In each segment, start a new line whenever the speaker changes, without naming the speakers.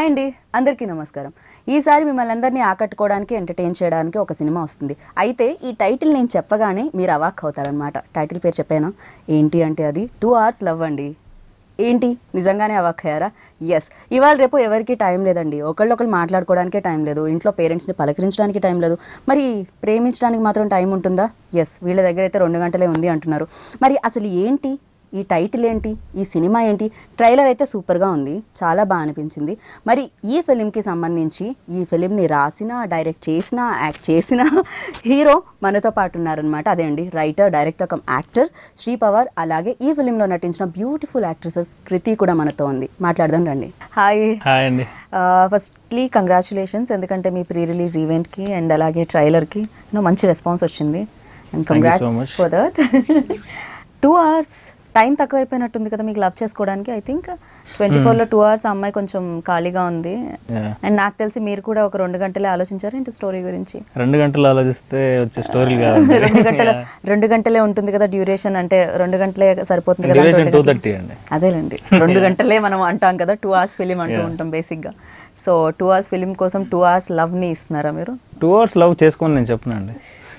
Hi అండి అందరికీ నమస్కారం ఈసారి మిమ్మల్ని అందరినీ ఆకట్టుకోవడానికి ఎంటర్టైన్ చేయడానికి ఒక సినిమా వస్తుంది అయితే ఈ టైటిల్ నేను చెప్పగానే మీరు అవాక్ అవుతారనమాట టైటిల్ పేరు చెప్పానా ఏంటి అంటే అది టూ అవర్స్ లవ్ అండి ఏంటి నిజంగానే అవాక్ అయ్యారా ఎస్ ఇవాళ రేపు ఎవరికి టైం లేదండి ఒకళ్ళొకళ్ళు మాట్లాడుకోవడానికే టైం లేదు ఇంట్లో పేరెంట్స్ని పలకరించడానికి టైం లేదు మరి ప్రేమించడానికి మాత్రం టైం ఉంటుందా ఎస్ వీళ్ళ దగ్గర అయితే రెండు గంటలే ఉంది అంటున్నారు మరి అసలు ఏంటి ఈ టైటిల్ ఏంటి ఈ సినిమా ఏంటి ట్రైలర్ అయితే సూపర్గా ఉంది చాలా బాగా అనిపించింది మరి ఈ ఫిలింకి సంబంధించి ఈ ఫిలింని రాసిన డైరెక్ట్ చేసిన యాక్ట్ చేసిన హీరో మనతో పాటు ఉన్నారనమాట అదే అండి writer director cum actor Sri Pawar అలాగే ఈ ఫిలింలో నటించిన బ్యూటిఫుల్ యాక్ట్రెసెస్ కృతి కూడా మనతో ఉంది మాట్లాడదాం రండి హాయ్
హాయ్ అండి
ఫస్ట్లీ కంగ్రాచులేషన్స్ ఎందుకంటే మీ ప్రీ రిలీజ్ ఈవెంట్కి అండ్ అలాగే ట్రైలర్కి నో మంచి రెస్పాన్స్ వచ్చింది and
Thank you so
congrats
much.
For that two hours time తక్కువైపోయినట్టుంది కదా మీకు లవ్ చేసుకోవడానికి ఐ థింక్ ట్వంటీ ఫోర్లో టూ అవర్స్ అమ్మాయి కొంచెం ఖాళీగా ఉంది
Yeah.
అండ్ నాకు తెలిసి మీరు కూడా ఒక రెండు గంటలే ఆలోచించారు ఏంటి స్టోరీ గురించి
రెండు గంటలు ఆలోచిస్తే వచ్చే స్టోరీ కాదు
రెండు గంటల రెండు గంటలే ఉంటుంది కదా డ్యూరేషన్ అంటే రెండు గంటలే సరిపోతుంది కదా
డ్యూరేషన్
రెండు
టూ
గంటలు.
థర్టీ అండి
అదేలేండి రెండు గంటలే మనం అంటాం కదా టూ అవర్స్ ఫిలిం అంటూ ఉంటాం బేసిక్గా సో టూ అవర్స్ ఫిలిం కోసం టూ అవర్స్ లవ్ని ఇస్తున్నారా మీరు
టూ అవర్స్ లవ్ చేసుకోని నేను చెప్పనండి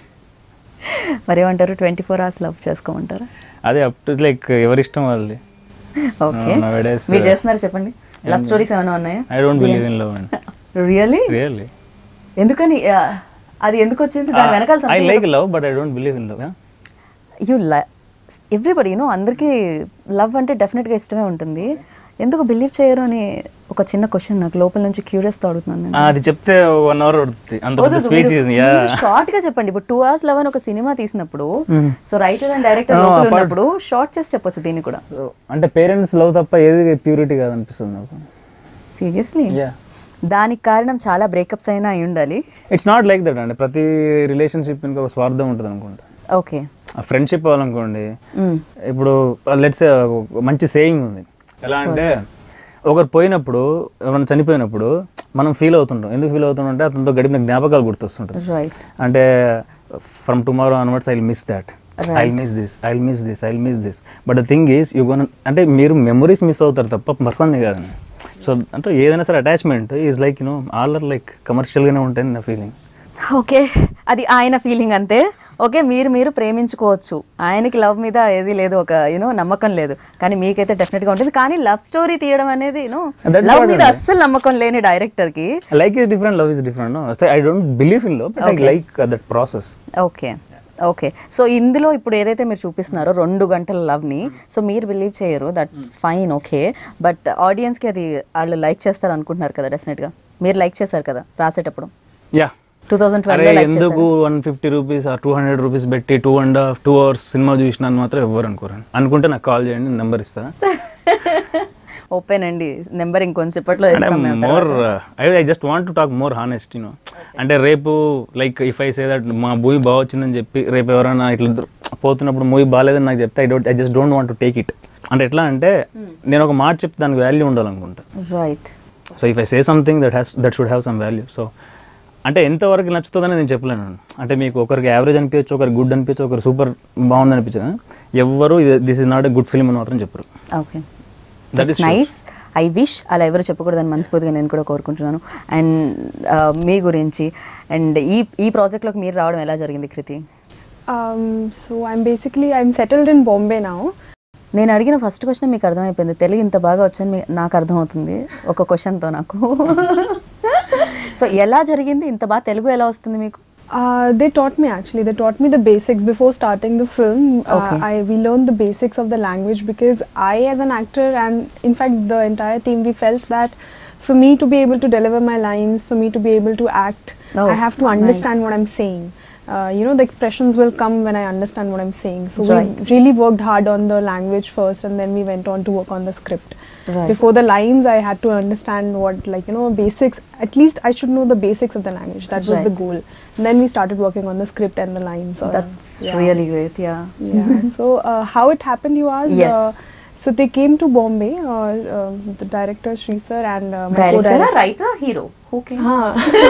మరేమంటారు ట్వంటీ ఫోర్ అవర్స్ లవ్ చేసుకోమంటారా
అదే అప్ టు లైక్ ఎవరి ఇష్టం వాళ్ళది
ఓకే
nowadays,
మీరు చేస్తున్నారు చెప్పండి లవ్ స్టోరీస్ ఏమైనా ఉన్నాయా
I don't believe in love అండి
రియల్లీ
రియల్లీ
ఎందుకని ఆ, అది ఎందుకు వచ్చింది దాని వెనకాల
I like love but I don't believe in love
you everybody you know అందరికీ లవ్ అంటే డెఫినెట్గా ఇష్టమే ఉంటుంది ఎందుకు బిలీవ్ చేయరు అని ఒక చిన్న క్వశ్చన్ నాకు లోపల నుంచి క్యూరియస్తో అడుగుతున్నాను నేను
అది చెప్తే వన్ అవర్ పడుతుంది అంత పెద్ద స్పీచ్ యా
షార్ట్ గా చెప్పండి ఇప్పుడు టూ అవర్స్ లవ్ అని ఒక సినిమా తీసినప్పుడు సో రైటర్ అండ్ డైరెక్టర్ లోపల ఉన్నప్పుడు షార్ట్ చేసి చెప్పొచ్చు దీన్ని కూడా
అంటే పేరెంట్స్ లవ్ తప్ప ఏది ప్యూరిటీ కాదు అనిపిస్తుంది నాకు
సీరియస్లీ
యా
దానికి కారణం చాలా బ్రేకప్స్ అయినా అయి ఉండాలి
ఇట్స్ నాట్ లైక్ దట్ అండి ప్రతి రిలేషన్షిప్ ఇంకా ఒక స్వార్థం ఉంటుంది అనుకుంటా
ఓకే
ఫ్రెండ్షిప్ అవ్వాలనుకోండి ఇప్పుడు లెట్స్ మంచి సేయింగ్ ఉంది ఎలా అంటే ఒకరు పోయినప్పుడు ఎవరైనా చనిపోయినప్పుడు మనం ఫీల్ అవుతుంటాం ఎందుకు ఫీల్ అవుతుంటాం అంటే అతనితో గడిపిన జ్ఞాపకాలు గుర్తొస్తుంటాయి
రైట్
అంటే from tomorrow onwards I miss that I miss this I miss this I miss this but the thing is you gone అంటే మీరు మెమరీస్ మిస్ అవుతారు తప్ప పర్సన్ని కాదండి సో అంటే ఏదైనా సరే attachment is like you know all are like కమర్షియల్గానే ఉంటాయి నా ఫీలింగ్
ఓకే అది ఆయన ఫీలింగ్ అంతే ఓకే మీరు మీరు ప్రేమించుకోవచ్చు ఆయనకి లవ్ మీద ఏది లేదు ఒక యూనో నమ్మకం లేదు కానీ మీకైతే డెఫినెట్గా ఉంటుంది కానీ లవ్ స్టోరీ తీయడం అనేది యూనో
That's
లవ్
what
మీద అస్సలు నమ్మకం లేని డైరెక్టర్కి
like is different love is different I don't believe in love but I like that process
okay okay so ఇందులో ఇప్పుడు ఏదైతే మీరు చూపిస్తున్నారో రెండు గంటల లవ్ని సో మీరు బిలీవ్ చేయరు దట్స్ ఫైన్ ఓకే బట్ ఆడియన్స్కి అది వాళ్ళు లైక్ చేస్తారు అనుకుంటున్నారు కదా డెఫినెట్గా మీరు లైక్ చేశారు కదా రాసేటప్పుడు
యా
టూ థౌజండ్
అరే
ట్వెల్వ్ లైక్
ఎందుకు one fifty rupees two hundred rupees పెట్టి two and half two hours సినిమా చూసినాను మాత్రం ఎవ్వరు అనుకోరండి అనుకుంటే నాకు కాల్ చేయండి నెంబర్ ఇస్తా
ఓపెన్ అండి నెంబర్ ఇంకొంచెంసేపట్లో ఇస్తాం మేము
more I I just want to talk more honest you know అంటే రేపు like if I say that మా మూవీ బాగా వచ్చిందని చెప్పి రేపు ఎవరైనా ఇట్లా ద- పోతున్నప్పుడు మూవీ బాగాలేదని నాకు చెప్తే I don't I just don't want to take it అంటే ఎట్లా అంటే నేను ఒక మాట చెప్తే దానికి వాల్యూ ఉండాలనుకుంటా
right
so if I say something that has that should have some value so అంటే ఎంతవరకు నచ్చుతుందని నేను చెప్పలేను అంటే మీకు ఒకరికి యావరేజ్ అనిపించచ్చు ఒకరికి గుడ్ అనిపించచ్చు ఒకరు సూపర్ బాగుంది అనిపించదు ఎవ్వరు this is not a good film అని మాత్రం చెప్పరు
okay
that
that's nice I wish అలా ఎవరు చెప్పకూడదని మనస్ఫూర్తిగా నేను కూడా కోరుకుంటున్నాను అండ్ మీ గురించి అండ్ ఈ ఈ ప్రాజెక్ట్లోకి మీరు రావడం ఎలా జరిగింది కృతి
Um, so I'm basically I'm settled in Bombay now.
నేను అడిగిన ఫస్ట్ క్వశ్చన్ మీకు అర్థమైపోయింది తెలుగు ఇంత బాగా వచ్చని మీ- నాకు అర్థమవుతుంది ఒక క్వశ్చన్తో నాకు సో ఎలా జరిగింది ఇంత బాగా తెలుగు ఎలా వస్తుంది మీకు
Uh, they taught me actually. They taught me the basics before starting the film.
Okay.
Uh, I we learned the basics of the language because I, as an actor, and in fact the entire team, we felt that for me to be able to deliver my lines, for me to be able to act,
Oh,
I have to understand
nice.
what I'm saying. Uh, you know, the expressions will come when I understand what I'm saying. So
Right.
we really worked hard on the language first, and then we went on to work on the script.
Right.
Before the lines, I had to understand what, like, you know, basics. At least I should know the basics of the language. That was the
Right.
goal. And then we started working on the script and the lines. uh,
that's
yeah.
Really great yeah
Yeah. so uh, how it happened, you asked?
Yes.
Uh, so they came to Bombay, uh, uh, the director Sri sir and uh, my
director
co-director.
Writer hero who కే
Huh.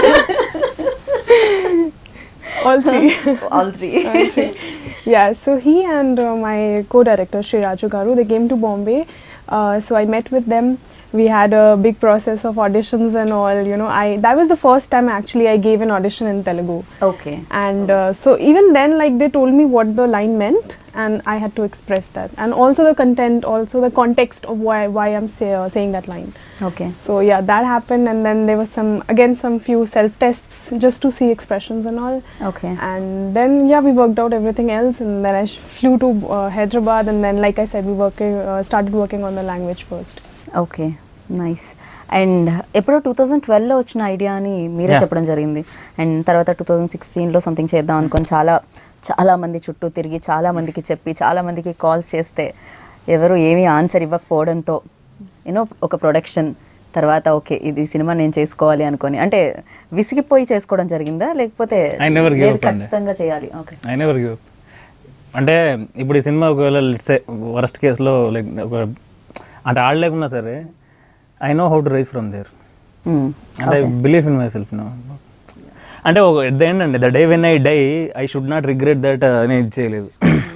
All three.
All three
All three. Yeah, so he and uh, my co-director Sri Raju Garu, they came to Bombay. Uh, so I met with them we had a big process of auditions and all. You know, I that was the first time actually I gave an audition in Telugu.
Okay
And uh, so even then, like they told me what the line meant, and I had to express that, and also the content, also the context of why why I'm say, uh, saying that line.
Okay
So yeah, that happened, and then there was some again some few self tests just to see expressions and all.
Okay
And then yeah, we worked out everything else, and then I sh- flew to uh, Hyderabad, and then like I said, we working uh, started working on the language first.
Okay nice and ఎప్పుడో two thousand ట్వెల్వ్లో వచ్చిన idea అని మీరే
Yeah.
చెప్పడం జరిగింది and తర్వాత two thousand సిక్స్టీన్లో something చేద్దాం అనుకొని చాలా చాలా మంది చుట్టూ తిరిగి చాలా మందికి చెప్పి చాలా మందికి కాల్స్ చేస్తే ఎవరు ఏమీ ఆన్సర్ ఇవ్వకపోవడంతో యూనో ఒక ప్రొడక్షన్ తర్వాత ఓకే ఇది సినిమా నేను చేసుకోవాలి అనుకొని అంటే విసిగిపోయి చేసుకోవడం జరిగిందా లేకపోతే
I never give
లేదు,
up on that.
ఖచ్చితంగా చేయాలి ఓకే
ఐ నెవర్ గివ్ అంటే ఇప్పుడు ఈ సినిమా ఒకవేళ లెట్సే వరస్ట్ కేసులో లైక్ ఒక అంటే ఆడలేకున్నా సరే I know how to rise from there అంటే believe in myself no అంటే ఒక ఎట్ ద ఎండ్ అండి the day when I die I should not regret that నేను ఇది చేయలేదు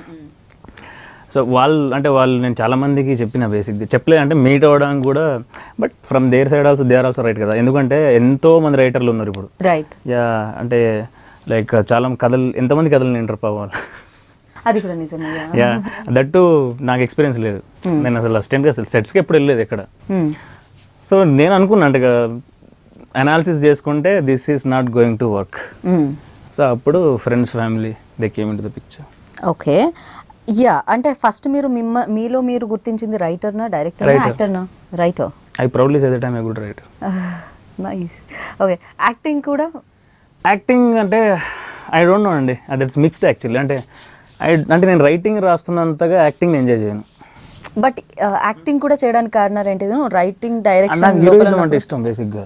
సో వాళ్ళు అంటే వాళ్ళు నేను చాలా మందికి చెప్పిన బేసిక్గా చెప్పలేదు అంటే మీట్ అవ్వడానికి కూడా but from their side also they are also right కదా ఎందుకంటే ఎంతో మంది రైటర్లు ఉన్నారు ఇప్పుడు
రైట్
యా అంటే లైక్ చాలా కథలు ఎంతమంది కథలు నేను ఇంటర్ అవ్వాలి
అది కూడా నిజమే yeah.
యా దట్టు నాకు ఎక్స్పీరియన్స్ లేదు నేను అసలు అసిస్టెంట్గా అసలు సెట్స్కి ఎప్పుడు వెళ్ళలేదు ఎక్కడ
Hmm.
సో నేను అనుకున్నా అంటే అనాలిసిస్ చేసుకుంటే this is not going to work
Hmm.
So అప్పుడు friends family they came in the picture
okay yeah అంటే ఫస్ట్ మీరు మిమ్మ మీలో మీరు గుర్తించింది రైటర్నా డైరెక్టర్నా
Writer.
యాక్టర్నా writer
I proudly say that I'm a good writer
nice okay acting కూడా
యాక్టింగ్ అంటే ఐ డోంట్ నో అండి దట్స్ మిక్స్డ్ యాక్చువల్లీ అంటే ఐ అంటే నేను రైటింగ్ రాస్తున్నంతగా యాక్టింగ్ ఎంజాయ్ చేయను
బట్ యాక్టింగ్ కూడా చేయడానికి కారణాలు ఏంటి రైటింగ్
అండ్ నాకు
డైరెక్షన్
హీరోయిజం అంటే ఇష్టం బేసిక్గా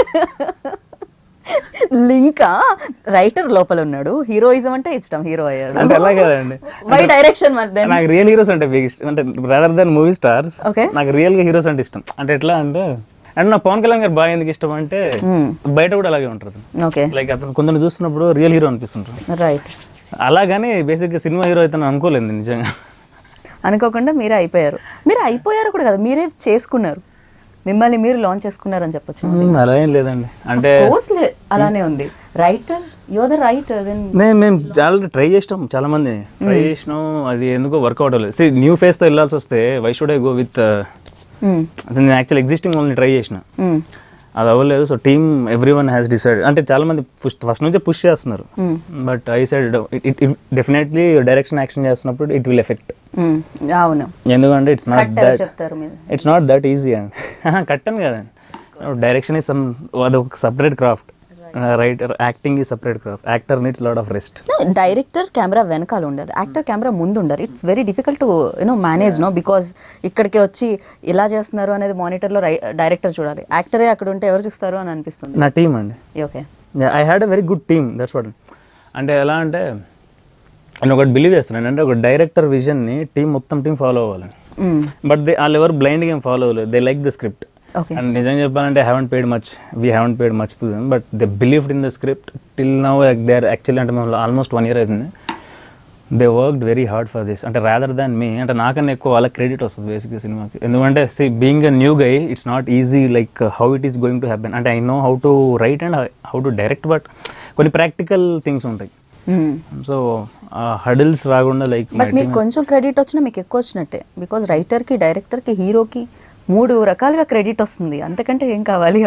లింకా రైటర్ లోపల ఉన్నాడు హీరోయిజం అంటే ఇష్టం హీరో అయ్యాడు
అంటే ఎలా కదండి
వై డైరెక్షన్ మరి దెన్
నాకు రియల్ హీరోస్ అంటే బిగ్ ఇష్టం అంటే rather than movie stars
Okay.
నాకు రియల్ గా హీరోస్ అంటే ఇష్టం అంటే ఎట్లా అంటే అండ్ నా పవన్ కళ్యాణ్ గారు బాగా ఎందుకు ఇష్టం అంటే బయట కూడా అలాగే ఉంటుంది
ఓకే
లైక్ అతను కొందరు చూస్తున్నప్పుడు రియల్ హీరో అనిపిస్తుంటారు
రైట్
అలాగని బేసిక్గా సినిమా హీరో అయితే నేను అనుకోలేదు నిజంగా
అనుకోకుండా మీరే అయిపోయారు మీరు అయిపోయారు కూడా కదా మీరే చేసుకున్నారు మిమ్మల్ని మీరు లాంచ్ చేసుకున్నారని చెప్పొచ్చు
మ్మ్, అలా ఏం లేదండి అంటే
కోర్స్ అలానే ఉంది writer you're the writer then
నేను మేము చాలా ట్రై చేసినాం చాలా మంది ట్రై చేసినాం అది ఎందుకో వర్కౌట్ అవ్వలేదు సి న్యూ ఫేస్తో వెళ్ళాల్సి వస్తే why should I go with నేను యాక్చువల్ ఎగ్జిస్టింగ్ వాళ్ళని ట్రై చేసిన అది అవ్వలేదు so team everyone has decide అంటే చాలా మంది పుష్ ఫస్ట్ నుంచే పుష్ చేస్తున్నారు but I side it definitely direction action చేస్తున్నప్పుడు ఇట్ విల్ ఎఫెక్ట్
అవును
ఎందుకంటే ఇట్స్ నాట్
కట్టారు
దట్
చెప్తారు మీరు
ఇట్స్ నాట్ దట్ ఈజీ అండి కట్టను కదండి డైరెక్షన్ ఈజ్ సమ్ అది ఒక సపరేట్ క్రాఫ్ట్ రైటర్ యాక్టింగ్ ఈ separate craft actor needs lot of rest
director camera వెనకాల ఉండాలి యాక్టర్ కెమెరా ముందు ఉండాలి it's very difficult to you know manage no because ఇక్కడికి వచ్చి ఇలా చేస్తున్నారు అనేది మానిటర్లో డైరెక్టర్ చూడాలి యాక్టరే అక్కడ ఉంటే ఎవరు చూస్తారు అని అనిపిస్తుంది
నా టీం అండి
okay
I had a very good team that's what అంటే ఎలా అంటే నేను ఒకటి బిలీవ్ చేస్తున్నాను అంటే ఒక డైరెక్టర్ విజన్ని టీం మొత్తం టీం ఫాలో అవ్వాలని బట్ దే వాళ్ళు ఎవరు బ్లైండ్గా ఏం ఫాలో అవ్వలేదు they like the script
okay
and నిజం చెప్పాలంటే haven't paid much we haven't paid much to them but they believed in the script till now they are actually అంటే మేము ఆల్మోస్ట్ వన్ ఇయర్ అవుతుంది they worked very hard for this అంటే rather than me అంటే నాకన్నా ఎక్కువ వాళ్ళకి credit వస్తుంది బేసిక్గా సినిమాకి ఎందుకంటే see being a new guy it's not easy like how it is going to happen అంటే I know how to write and how to direct but కొన్ని ప్రాక్టికల్ థింగ్స్ ఉంటాయి సో హడిల్స్ రాకుండా లైక్
బట్ మీకు కొంచెం credit వచ్చినా మీకు ఎక్కువ వచ్చినట్టే బికాజ్ రైటర్కి డైరెక్టర్కి హీరోకి మూడు రకాలుగా క్రెడిట్ వస్తుంది అంతకంటే ఏం కావాలి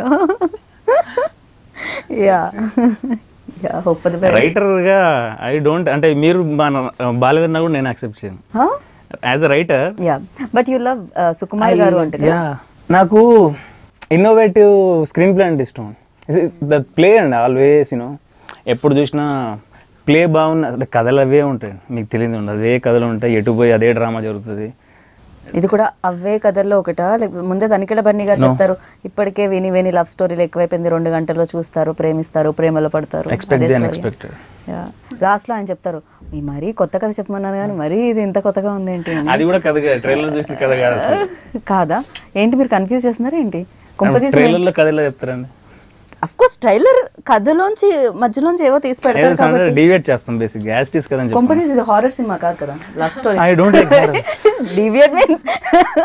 yeah yeah hope for the best
రైటర్గా ఐ డోంట్ అంటే మీరు మన బాలేదన్నా కూడా నేను యాక్సెప్ట్ చేయను as a writer
yeah but you love Sukumar garu అంటే కదా
యా నాకు ఇన్నోవేటివ్ స్క్రీన్ ప్లే అంటే ఇష్టం ద ప్లే అండి ఆల్వేస్ యూనో ఎప్పుడు చూసినా ప్లే బాగున్న అంటే కథలు అవే ఉంటాయి మీకు తెలియదు ఉండదు అదే కథలు ఉంటాయి ఎటు పోయి అదే డ్రామా జరుగుతుంది
ఇది కూడా అవే కథల్లో ఒకట లేకపోతే ముందే తనికెళ్ళ బన్నీ గారు చెప్తారు ఇప్పటికే విని విని లవ్ స్టోరీలు ఎక్కువైపోయింది రెండు గంటల్లో చూస్తారు ప్రేమిస్తారు ప్రేమలో పడతారు
ఎక్స్పెక్ట్ ది అన్ఎక్స్పెక్టెడ్
లాస్ట్ లో ఆయన చెప్తారు "మీ మరీ కొత్త కథ చెప్పమన్నాను కానీ మరీ ఇది ఇంత కొత్తగా ఉంది ఏంటి అని."
అది కూడా కథ ట్రైలర్ చూసిన కథ కాదు అసలు
కాదా ఏంటి మీరు కన్ఫ్యూజ్ చేస్తున్నారా ఏంటి కొంపతీసి
ట్రైలర్లో కథ ఎలా చెప్తారండి
అఫ్ కోర్స్ ట్రైలర్ కథలోంచి మధ్యలోంచి ఏవో తీసి పెడతారు కాబట్టి
డివేట్ చేస్తాం బేసిక్ యాస్టీస్ కదా అని చెప్పి
కొంపతీసి ఇది హారర్ సినిమా కాదు కదా love story
I don't like
deviate means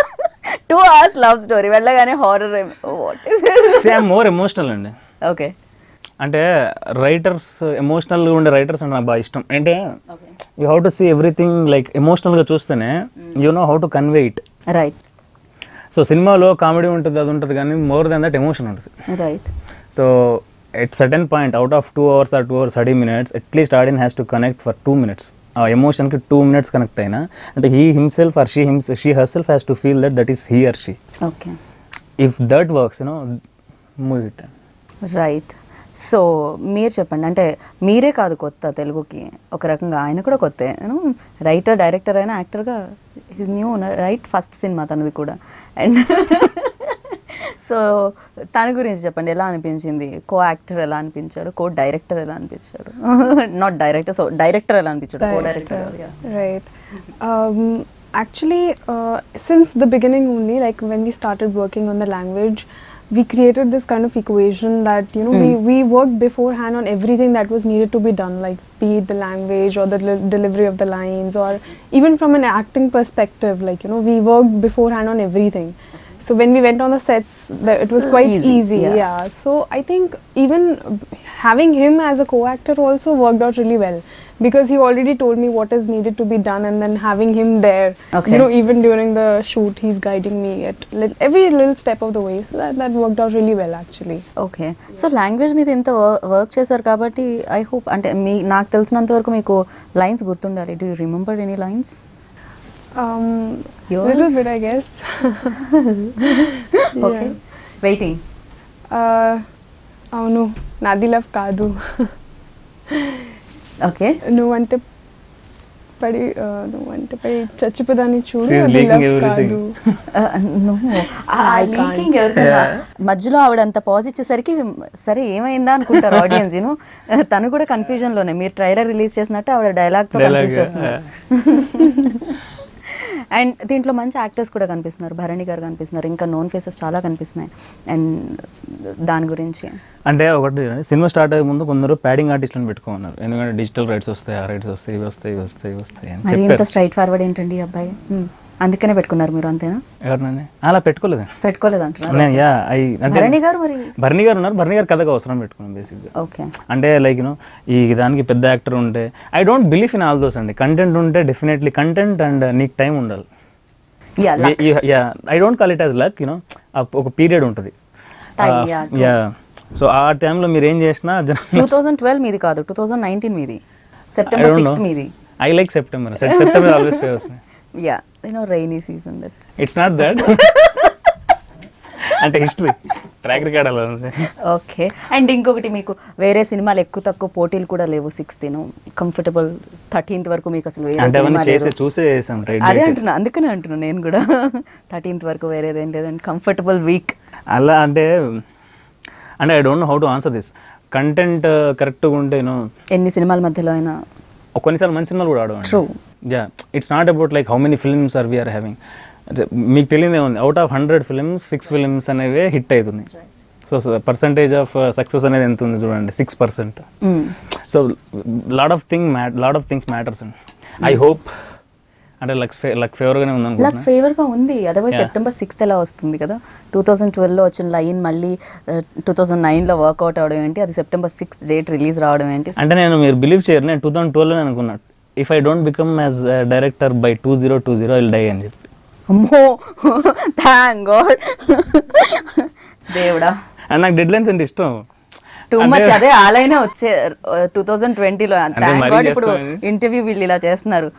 two hours love story వెళ్ళగానే horror what is
same more emotional అండి
ఓకే
అంటే రైటర్స్ ఎమోషనల్గా ఉండే రైటర్స్ అంటే నాకు బాగా ఇష్టం అంటే you how to see everything like ఎమోషనల్గా చూస్తేనే you know how to convey it
right
so సినిమాలో కామెడీ ఉంటుంది అది ఉంటుంది కానీ మోర్ దెన్ దట్ ఎమోషన్ ఉంటుంది
right
so at certain point out of two hours are two hours thirty minutes at least audience has to connect for two minutes ఆ ఎమోషన్కి two minutes connect అయినా అంటే హీ హిమ్సెల్ఫ్ ఆర్ షీ హిమ్స్ she herself has to feel that that is he or she
okay
if that works you know move it
right so మీరు చెప్పండి అంటే మీరే కాదు కొత్త తెలుగుకి ఒక రకంగా ఆయన కూడా కొత్త రైటర్ డైరెక్టర్ అయినా యాక్టర్గా his new right first cinema తనది కూడా అండ్ సో తన గురించి చెప్పండి ఎలా అనిపించింది కో యాక్టర్ ఎలా అనిపించాడు కో డైరెక్టర్ ఎలా అనిపించాడు నాట్ డైరెక్టర్ సో డైరెక్టర్ ఎలా అనిపించాడు co director
Right. Um, actually, uh, since the beginning only, like when we started working on the language, we created this kind of equation that you know we, we worked beforehand on everything that was needed to be done, like be it the language or the li- delivery of the lines, or even from an acting perspective, like you know we worked beforehand on everything. So when we went on the sets, the, it was
So
quite
easy,
easy.
yeah.
yeah. So I think even having him as a co-actor also worked out really well because he already told me what is needed to be done, and then having him there,
Okay.
you know, even during the shoot, he's guiding me at li- every little step of the way. So that, that worked out really well actually.
Okay so language మీద ఇంత work చేశారు కాబట్టి I hope అంటే మీ నాకు తెలిసినంత వరకు మీకు lines గుర్తుండాలి do you remember any lines
Um,
Yours?
little bit, I guess.
Okay waiting
Uh, అవును నాది లవ్ కాదు
ఓకే
నువ్వంటే పడి ఆ, నువ్వంటే పడి చచ్చిపోదాన్ని చూడు
She is
అది
leaking
love
everything.
కాదు I can't.
లీకింగ్ ఎవరికైనా మధ్యలో ఆవిడ అంత పాజ్ ఇచ్చేసరికి సరే ఏమైందా అనుకుంటారు ఆడియన్స్ యూను తను కూడా కన్ఫ్యూజన్ లోనే మీరు ట్రైలర్ రిలీజ్ చేసినట్టు ఆవిడ డైలాగ్ తో
Dialogue,
కన్ఫ్యూజ్ చేస్తున్నారు అండ్ దీంట్లో మంచి యాక్టర్స్ కూడా కనిపిస్తున్నారు భరణి గారు కనిపిస్తున్నారు ఇంకా నోన్ ఫేసెస్ చాలా కనిపిస్తున్నాయి అండ్ దాని గురించి
అంటే ఒకటి సినిమా స్టార్ట్ అయ్యే ముందు కొందరు ప్యాడింగ్ ఆర్టిస్ట్లను పెట్టుకోమన్నారు ఎందుకంటే డిజిటల్ రైట్స్ వస్తాయి ఆ రైట్స్ వస్తాయి ఇవి వస్తాయి ఇవి వస్తాయి ఇవి వస్తాయి అని
మరి ఇంత
చెప్పారు
స్ట్రైట్ ఫార్వర్డ్ ఏంటండి ఈ అబ్బాయి Hmm. అందుకనే పెట్టుకున్నారు మీరు అంతేనా
ఎవరినని అలా పెట్టుకోలేదు
పెట్టుకోలేదు అంటున్నారు
నేను యా ఐ అంటే
భరణి గారు మరి
భరణి గారు ఉన్నారు భరణి గారు కథకు అవసరం పెట్టుకున్నాను బేసిక్గా
ఓకే
అంటే లైక్ యూనో ఈ దానికి పెద్ద యాక్టర్ ఉంటే I don't believe in all those అండి కంటెంట్ ఉంటే డెఫినెట్లీ కంటెంట్ అండ్ నీకు టైం ఉండాలి
yeah
yeah I don't call it as luck you know ఒక పీరియడ్ ఉంటుంది
Time, yeah, true.
Yeah so ఆ టైంలో మీరు ఏం చేసినా
టూ థౌజండ్ ట్వెల్వ్ మీది కాదు టూ థౌజండ్ నైన్టీన్ మీది సెప్టెంబర్ సిక్స్త్ మీది
I like September September always favours
yeah you know rainy season that's
it's not that అంటే హిస్టరీ ట్రాక్ రికార్డ్ అలా ఉంది
ఓకే అండ్ ఇంకొకటి మీకు వేరే సినిమాలు ఎక్కువ తక్కువ పోటీలు కూడా లేవు సిక్స్త్ కంఫర్టబుల్ థర్టీన్త్ వరకు మీకు అసలు వేరే
అంటే అవన్నీ
సినిమా
చేసే
లేదు
చూసే చేసాం
అదే
రైట్
అంటున్నా అందుకనే అంటున్నా నేను కూడా థర్టీన్త్ వరకు వేరేదేం లేదండి కంఫర్టబుల్ వీక్
అలా అంటే అంటే I don't know how to answer this content కరెక్ట్గా ఉంటే యూనో
ఎన్ని సినిమాల మధ్యలో అయినా
కొన్నిసార్లు మంచి సినిమాలు కూడా ఆడవండి
True.
Yeah it's not about like how many films are we are having మీకు తెలియదే ఉంది out of hundred films six films అనేవి హిట్ అవుతున్నాయి సో పర్సంటేజ్ ఆఫ్ సక్సెస్ అనేది ఎంత ఉంది చూడండి six percent
Mm.
So lot of thing mat lot of things matters అండి ఐ హోప్ అంటే లక్ ఫే లక్ ఫేవర్గానే ఉంది
లక్
అనుకుంటున్నా
ఫేవర్గా ఉంది అదర్వైజ్
Yeah.
సెప్టెంబర్ సిక్స్త్ ఎలా వస్తుంది కదా టూ థౌజండ్ ట్వెల్వ్లో వచ్చిన లైన్ మళ్ళీ టూ థౌజండ్ నైన్లో వర్కౌట్ అవడం ఏంటి అది సెప్టెంబర్ సిక్స్త్ డేట్ రిలీజ్ రావడం ఏంటి
అంటే నేను మీరు బిలీవ్ చేయరు నేను టూ థౌసండ్ ట్వెల్వ్ అనుకున్నా if I don't become as director by two zero two zero will die అని చెప్పి
అమ్మో థ్యాంక్ గాడ్ దేవుడా
అండ్ నాకు డెడ్ లైన్స్ అంటే ఇష్టం
టూ మచ్ అదే ఆలైనా వచ్చే టూ థౌజండ్ ట్వంటీలో థ్యాంక్
మరీ
గాడ్ ఇప్పుడు
చేస్తామని.
ఇంటర్వ్యూ వీళ్ళు ఇలా చేస్తున్నారు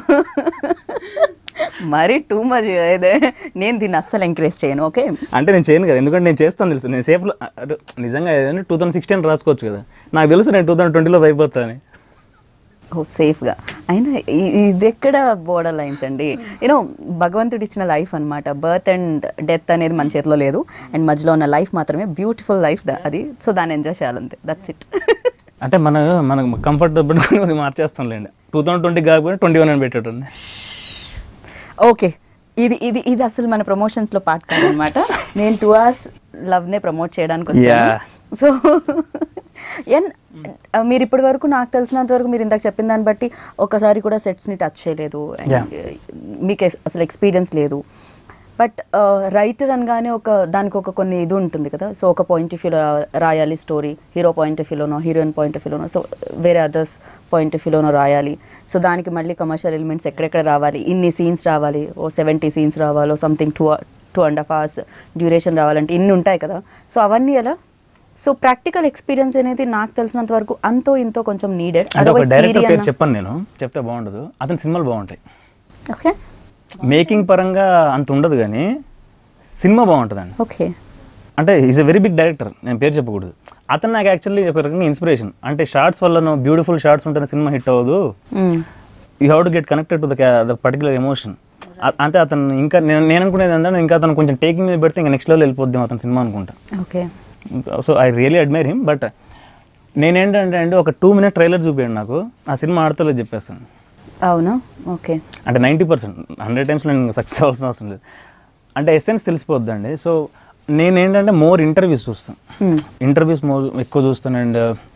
మరి టూ మచ్ ఇదే నేను దీన్ని అస్సలు ఎంకరేజ్ చేయను ఓకే
అంటే నేను చేయను కదా ఎందుకంటే నేను చేస్తాను తెలుసు నేను సేఫ్లో నిజంగా ఏదైనా టూ థౌసండ్ సిక్స్టీన్ రాసుకోవచ్చు కదా నాకు తెలుసు నేను టూ థౌసండ్ ట్వంటీలో అయిపోతాను
ఓ సేఫ్గా అయినా ఇ- ఇది ఎక్కడ బోర్డర్ లైన్స్ అండి యూనో భగవంతుడు ఇచ్చిన లైఫ్ అన్నమాట బర్త్ అండ్ డెత్ అనేది మన చేతిలో లేదు అండ్ మధ్యలో ఉన్న లైఫ్ మాత్రమే బ్యూటిఫుల్ లైఫ్ అది సో దాన్ని ఎంజాయ్ చేయాలంతే దట్స్ ఇట్
అంటే మన మనకు కంఫర్టబుల్ మార్చేస్తాంలేండి టూ థౌసండ్ ట్వంటీ కాకపోతే ట్వంటీ వన్ అని పెట్టేటండి
ఓకే ఇది ఇది ఇది అసలు మన ప్రమోషన్స్లో పార్ట్ కాదనమాట నేను టూ అవర్స్ లవ్నే ప్రమోట్ చేయడానికి వచ్చాను
Yeah.
సో ఎన్ మీరు ఇప్పటి వరకు నాకు తెలిసినంత వరకు మీరు ఇందాక చెప్పిన దాన్ని బట్టి ఒకసారి కూడా సెట్స్ని టచ్ చేయలేదు and,
Yeah.
మీకు ఎస్- అసలు ఎక్స్పీరియన్స్ లేదు బట్ రైటర్ అనగానే ఒక దానికి ఒక కొన్ని ఇది ఉంటుంది కదా సో ఒక పాయింట్ ఆఫ్ వ్యూలో రాయాలి స్టోరీ హీరో పాయింట్ ఆఫ్ వ్యూలోనో హీరోయిన్ పాయింట్ ఆఫ్ వ్యూలోనో సో వేరే అదర్స్ పాయింట్ ఆఫ్ వ్యూలోనో రాయాలి సో దానికి మళ్ళీ కమర్షియల్ ఎలిమెంట్స్ ఎక్కడెక్కడ రావాలి ఇన్ని సీన్స్ రావాలి ఓ సెవెంటీ సీన్స్ రావాలో something two two and half hours duration రావాలంటే ఇన్ని ఉంటాయి కదా సో అవన్నీ ఎలా సో ప్రాక్టికల్ ఎక్స్పీరియన్స్ అనేది నాకు తెలిసినంత వరకు అంతో ఇంతో కొంచెం నీడెడ్
అంటే ఒక డైరెక్టర్ పేరు చెప్పాను నేను చెప్తే బాగుండదు అతని సినిమాలు బాగుంటాయి
ఓకే
మేకింగ్ పరంగా అంత ఉండదు కానీ సినిమా బాగుంటుందండి
ఓకే
అంటే is a very big director నేను పేరు చెప్పకూడదు అతను నాకు యాక్చువల్లీ ఒక రకంగా ఇన్స్పిరేషన్ అంటే షార్ట్స్ వల్ల బ్యూటిఫుల్ షార్ట్స్ ఉంటేనే సినిమా హిట్ అవ్వదు you have to get connected to the the particular emotion అంటే అతను ఇంకా నేను నేను అనుకునేది ఏంటంటే ఇంకా అతను కొంచెం టేకింగ్ మీద పెడితే ఇంకా నెక్స్ట్ లెవెల్ వెళ్ళిపోద్దాం అతని సినిమా అనుకుంటా
okay
so I really admire him but నేనేంటంటే అండి ఒక టూ మినిట్ ట్రైలర్ చూపించండి నాకు ఆ సినిమా ఆడతలేదు చెప్పేస్తాను
అవునా ఓకే
అంటే నైంటీ పర్సెంట్ హండ్రెడ్ టైమ్స్ నేను సక్సెస్ అవ్వాల్సిన అవసరం లేదు అంటే ఎసెన్స్ తెలిసిపోద్దండి సో నేనేంటంటే మోర్ ఇంటర్వ్యూస్ చూస్తాను ఇంటర్వ్యూస్ మోర్ ఎక్కువ చూస్తాను అండ్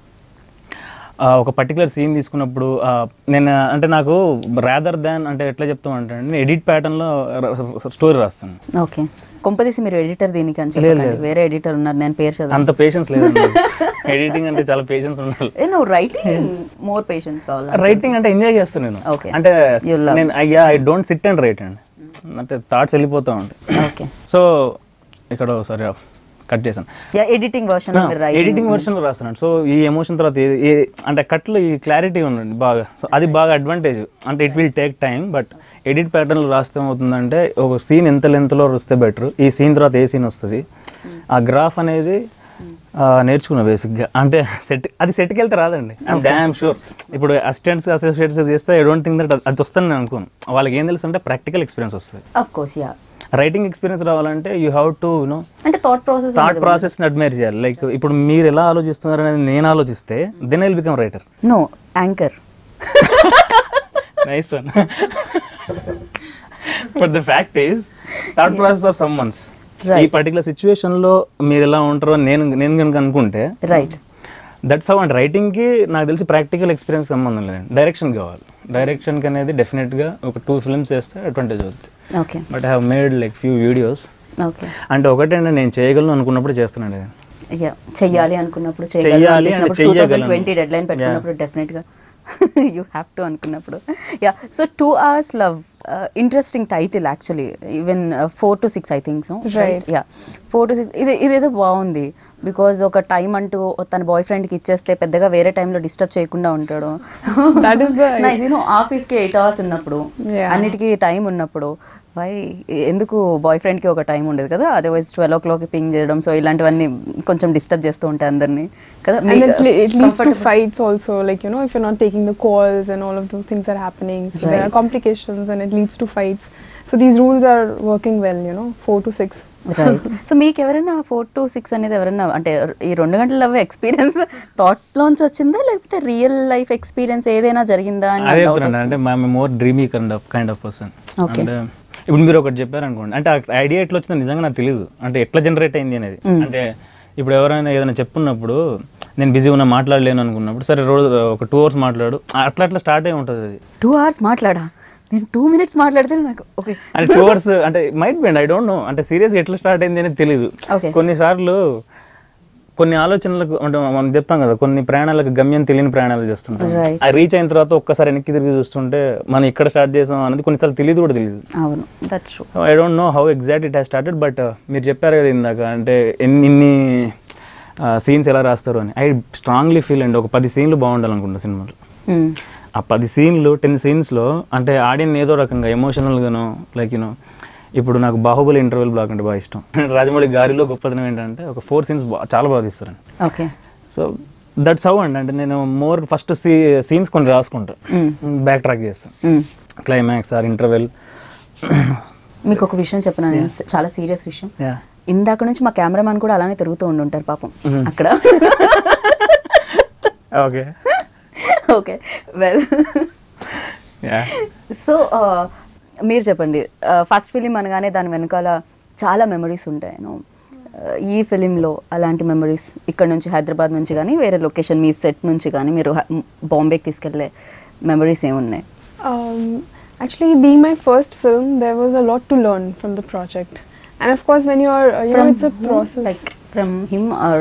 ఒక పర్టికులర్ సీన్ తీసుకున్నప్పుడు ఆ, నేను అంటే నాకు రాదర్ దాన్ అంటే ఎట్లా చెప్తామంటే నేను ఎడిట్ ప్యాటర్న్లో స్టోరీ రాస్తాను
ఓకే కొంపదీసి మీరు ఎడిటర్ దీనికి అని చెప్పండి వేరే ఎడిటర్ ఉన్నారు నేను పేరు చదువు
అంత పేషెన్స్ లేదండి ఎడిటింగ్ అంటే చాలా పేషెన్స్ ఉండాలి
ఏ నువ్వు రైటింగ్ మోర్ పేషెన్స్ కావాలా
రైటింగ్ అంటే ఎంజాయ్ చేస్తాను నేను
Okay.
అంటే
You love.
నేను అయ్యా I don't sit and write అండి అంటే థాట్స్ వెళ్ళిపోతా ఉంటాయి
ఓకే
సో ఇక్కడ ఒకసారి కట్ చేశాను
యా ఎడిటింగ్ వర్షన్ మీరు రైటింగ్
ఎడిటింగ్ వర్షన్లో రాస్తున్నాను సో ఈ ఎమోషన్ తర్వాత ఏ- ఏ అంటే కట్లో ఈ క్లారిటీ ఉండండి బాగా సో అది బాగా అడ్వాంటేజ్ అంటే it will take time but edit ప్యాటర్న్లో రాస్తే ఏమవుతుందంటే ఒక సీన్ ఎంత లెంత్లో వస్తే బెటర్ ఈ సీన్ తర్వాత ఏ సీన్ వస్తుంది ఆ గ్రాఫ్ అనేది ఆ, నేర్చుకున్నా బేసిక్గా అంటే సెట్ అది సెట్కి వెళ్తే రాదండి డ్యామ్ షూర్ ఇప్పుడు అసిస్టెంట్స్ అసోసియేట్స్ చేస్తే ఐ డోంట్ థింక్ దట్ అది వస్తుంది నేను అనుకోను వాళ్ళకి ఏం తెలుసు అంటే ప్రాక్టికల్ ఎక్స్పీరియన్స్ వస్తుంది
of course yeah
writing experience రావాలంటే యూ హ్యావ్ టు యూనో
అంటే థాట్ ప్రాసెస్
థాట్ ప్రాసెస్ని అడ్మైర్ చేయాలి లైక్ ఇప్పుడు మీరు ఎలా ఆలోచిస్తున్నారు అనేది నేను ఆలోచిస్తే then I will become writer
no anchor
nice one but the fact is thought process of someone's ఈ పర్టికులర్ సిచ్యువేషన్లో మీరు ఎలా ఉంటారో అని నేను నేను కనుక అనుకుంటే
రైట్
దట్స్ హౌ అండ్ రైటింగ్కి నాకు తెలిసి ప్రాక్టికల్ ఎక్స్పీరియన్స్ సంబంధం లేదండి డైరెక్షన్ కావాలి డైరెక్షన్కి అనేది డెఫినెట్గా ఒక టూ ఫిల్మ్స్ చేస్తే అడ్వాంటేజ్ అవుతుంది
okay
but I have made like few videos
okay
అంటే ఒకటంటే నేను చేయగలను అనుకున్నప్పుడు చేస్తున్నాను ఇది
యా చెయ్యాలి అనుకున్నప్పుడు
చెయ్యాలి
చేయగలను
అంటే
టూ థౌసండ్
చెయ్యగలను.
ట్వంటీ డెడ్ లైన్ పెట్టుకున్నప్పుడు డెఫినెట్గా యూ హ్యావ్ టు అనుకున్నప్పుడు yeah so two hours love interesting title actually even four to six I think so right yeah four to six ఇది ఇదేదో బాగుంది బికాజ్ ఒక టైం అంటూ తన బాయ్ ఫ్రెండ్కి ఇచ్చేస్తే పెద్దగా వేరే టైంలో డిస్టర్బ్ చేయకుండా ఉంటాడు
That is the-
nice you know ఆఫీస్కి ఎయిట్ అవర్స్ ఉన్నప్పుడు
Yeah.
అన్నిటికీ టైం ఉన్నప్పుడు వై ఎందుకు బాయ్ ఫ్రెండ్కి ఒక టైం ఉండదు కదా అదర్వైజ్ ట్వెల్వ్ ఓ క్లాక్కి పింగ్ చేయడం సో ఇలాంటివన్నీ కొంచెం డిస్టర్బ్ చేస్తూ ఉంటాయి అందరినీ కదా
and it, le- it leads to fights also like you know if you're not taking the calls and all of those things are happening so there are
Right.
complications and it leads to fights so these rules are working well you know 4 to 6
right so మీకు ఎవరైనా four to six అనేది ఎవరైనా అంటే ఈ రెండు గంటల love experience థాట్లోంచి వచ్చిందా లేకపోతే రియల్ లైఫ్ ఎక్స్పీరియన్స్ ఏదైనా జరిగిందా అని
అదే
నాకు doubt
చెప్తున్నాను అంటే మా more dreamy kind of kind of person
Okay.
అంటే ఇప్పుడు మీరు ఒకటి చెప్పారు అనుకోండి అంటే ఆ ఐడియా ఎట్లా వచ్చిందో నిజంగా నాకు తెలియదు అంటే ఎట్లా జనరేట్ అయింది అనేది అంటే ఇప్పుడు ఎవరైనా ఏదైనా చెప్పున్నప్పుడు నేను బిజీ ఉన్నా మాట్లాడలేను అనుకున్నప్పుడు సరే రోజు ఒక టూ అవర్స్ మాట్లాడు అట్లా అట్లా స్టార్ట్ అయి ఉంటుంది అది
టూ అవర్స్ మాట్లాడా నేను టూ మినిట్స్ మాట్లాడితే నాకు ఓకే
అంటే టూ అవర్స్ అంటే might bend I don't know అంటే సీరియస్ ఎట్లా స్టార్ట్ అయింది అనేది తెలియదు
Okay.
కొన్నిసార్లు కొన్ని ఆలోచనలకు అంటే మనం చెప్తాం కదా కొన్ని ప్రయాణాలకు గమ్యం తెలియని ప్రయాణాలు చేస్తుంటాం
Right.
అది రీచ్ అయిన తర్వాత ఒక్కసారి వెనక్కి తిరిగి చూస్తుంటే మనం ఇక్కడ స్టార్ట్ చేసాం అనేది కొన్నిసార్లు తెలియదు కూడా తెలియదు
అవును that's true
I don't know how exact it has started but మీరు చెప్పారు కదా ఇందాక అంటే ఎన్ని ఇన్ని సీన్స్ ఎలా రాస్తారు అని ఐ స్ట్రాంగ్లీ ఫీల్ అండి ఒక పది సీన్లు బాగుండాలనుకుంటా సినిమాలో ఆ పది సీన్లు టెన్ సీన్స్లో అంటే ఆడియన్ ఏదో రకంగా ఎమోషనల్గానో లైక్ యూనో ఇప్పుడు నాకు బాహుబలి ఇంటర్వెల్ బ్లాక్ అంటే బాగా ఇష్టం రాజమౌళి గారిలో గొప్పదనం ఏంటంటే ఒక ఫోర్ సీన్స్ చాలా బాగా తీస్తారండి
ఓకే
సో దట్స్ హౌ అండి అంటే నేను మోర్ ఫస్ట్ సీ సీన్స్ కొన్ని రాసుకుంటాను బ్యాక్ ట్రాక్ చేస్తాను క్లైమాక్స్ ఆర్ ఇంటర్వెల్
మీకు ఒక విషయం చెప్పిన నేను చాలా సీరియస్ విషయం
యా
ఇందాక నుంచి మా కెమెరామ్యాన్ కూడా అలానే తిరుగుతూ ఉండుంటారు పాపం అక్కడ
okay
okay well
yeah
so మీరు చెప్పండి ఫస్ట్ ఫిలిం అనగానే దాని వెనకాల చాలా మెమరీస్ ఉంటాయి నో ఈ ఫిలింలో అలాంటి మెమరీస్ ఇక్కడ నుంచి హైదరాబాద్ నుంచి కానీ వేరే లొకేషన్ మీ సెట్ నుంచి కానీ మీరు హ- బాంబేకి తీసుకెళ్ళే మెమరీస్ ఏమున్నాయి
um, Actually, being my first film, there was a lot to learn from the project. And of course, when you are, uh, you know, it's a process.
Like from him or